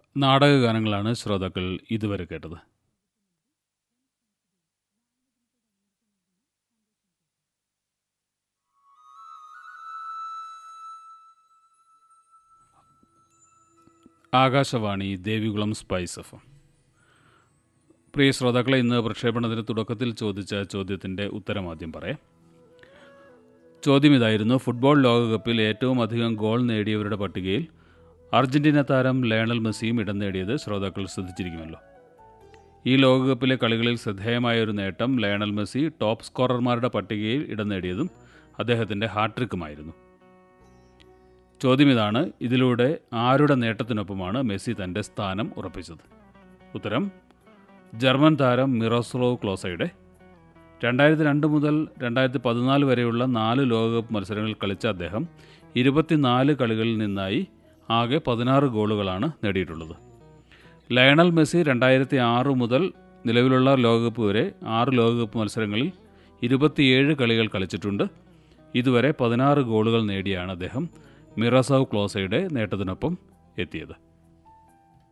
നാടകഗാനങ്ങളാണ് ശ്രോതാക്കൾ ഇതുവരെ കേട്ടത് Akashvani Devikulam spice F M. പ്രിയ ശ്രോതാക്കളെ ഇന്ന് പ്രക്ഷേപണത്തിന് തുടക്കത്തിൽ ചോദിച്ച ചോദ്യത്തിൻ്റെ ഉത്തരം ആദ്യം പറയാം ചോദ്യം ഇതായിരുന്നു ഫുട്ബോൾ ലോകകപ്പിൽ ഏറ്റവും അധികം ഗോൾ നേടിയവരുടെ പട്ടികയിൽ അർജന്റീന താരം ലയണൽ മെസ്സിയും ഇടം നേടിയത് ശ്രോതാക്കൾ ശ്രദ്ധിച്ചിരിക്കുമല്ലോ ഈ ലോകകപ്പിലെ കളികളിൽ ശ്രദ്ധേയമായ ഒരു നേട്ടം ലയണൽ മെസ്സി ടോപ്പ് സ്കോറർമാരുടെ പട്ടികയിൽ ഇടം നേടിയതും അദ്ദേഹത്തിൻ്റെ ഹാട്രിക്കുമായിരുന്നു ചോദ്യം ഇതാണ് ഇതിലൂടെ ആരുടെ നേട്ടത്തിനൊപ്പമാണ് മെസ്സി തൻ്റെ സ്ഥാനം ഉറപ്പിച്ചത് ഉത്തരം ജർമ്മൻ താരം മിറോസ്ലോവ് ക്ലോസയുടെ രണ്ടായിരത്തി രണ്ട് മുതൽ രണ്ടായിരത്തി പതിനാല് വരെയുള്ള നാല് ലോകകപ്പ് മത്സരങ്ങളിൽ കളിച്ച അദ്ദേഹം ഇരുപത്തിനാല് കളികളിൽ നിന്നായി ആകെ പതിനാറ് ഗോളുകളാണ് നേടിയിട്ടുള്ളത് ലയണൽ മെസ്സി രണ്ടായിരത്തി ആറ് മുതൽ നിലവിലുള്ള ലോകകപ്പ് വരെ ആറ് ലോകകപ്പ് മത്സരങ്ങളിൽ ഇരുപത്തിയേഴ് കളികൾ കളിച്ചിട്ടുണ്ട് ഇതുവരെ പതിനാറ് ഗോളുകൾ നേടിയാണ് അദ്ദേഹം മിറസോവ് ക്ലോസയുടെ നേട്ടത്തിനൊപ്പം എത്തിയത്